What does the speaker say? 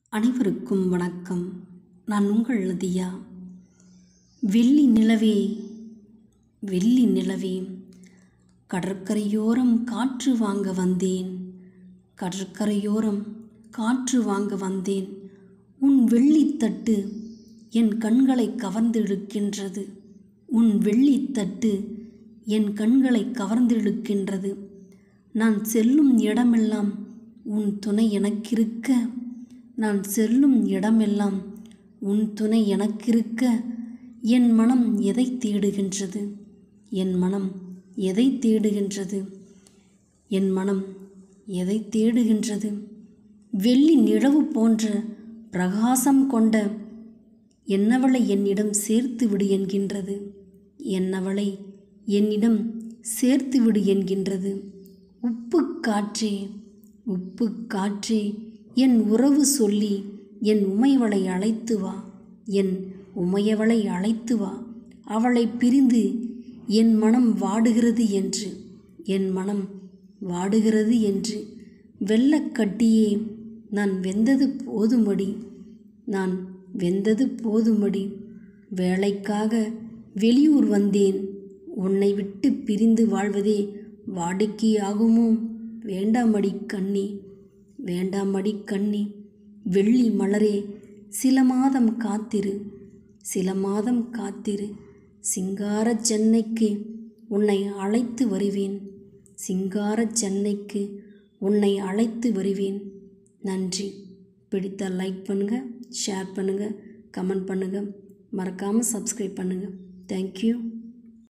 அனைவருக்கும் வணக்கம் நான் உங்கள் தியா வெள்ளி நிலவே வெள்ளி நிலவே கடற்கரையோரம் காற்று வாங்க வந்தேன் கடற்கரையோரம் காற்று வாங்க வந்தேன் உன் வெள்ளித்தட்டு என் கண்களை கவர்ந்திழுக்கின்றது உன் வெள்ளித்தட்டு என் கண்களை கவர்ந்திழுக்கின்றது நான் செல்லும் இடமெல்லாம் உன் துணை எனக்கிருக்க நான் செல்லும் இடமெல்லாம் உன் துணை எனக்கிருக்க என் மனம் எதை தேடுகின்றது என் மனம் எதை தேடுகின்றது என் மனம் எதை தேடுகின்றது வெள்ளி நிலவு போன்ற பிரகாசம் கொண்ட என்னவளை என்னிடம் சேர்த்து விடு என்கின்றது என்னவளை என்னிடம் சேர்த்து விடு என்கின்றது உப்பு காற்றே உப்பு காற்றே என் உறவு சொல்லி என் உமையவளை அழைத்து வா என் உமையவளை அழைத்து வா அவளை பிரிந்து என் மனம் வாடுகிறது என்று என் மனம் வாடுகிறது என்று வெள்ளக்கட்டியே நான் வெந்தது போதுமடி நான் வெந்தது போதுமடி வேலைக்காக வெளியூர் வந்தேன் உன்னை விட்டு பிரிந்து வாழ்வதே வாடிக்கையாகுமோ வேண்டாமடி கண்ணி வேண்டாமடி கண்ணி வெள்ளி மலரே சில மாதம் காத்திரு சில மாதம் காத்திரு சிங்கார சென்னைக்கு உன்னை அழைத்து வருவேன் சிங்கார சென்னைக்கு உன்னை அழைத்து வருவேன் நன்றி பிடித்தால் லைக் பண்ணுங்கள் ஷேர் பண்ணுங்கள் கமெண்ட் பண்ணுங்கள் மறக்காமல் சப்ஸ்கிரைப் பண்ணுங்கள் தேங்க்யூ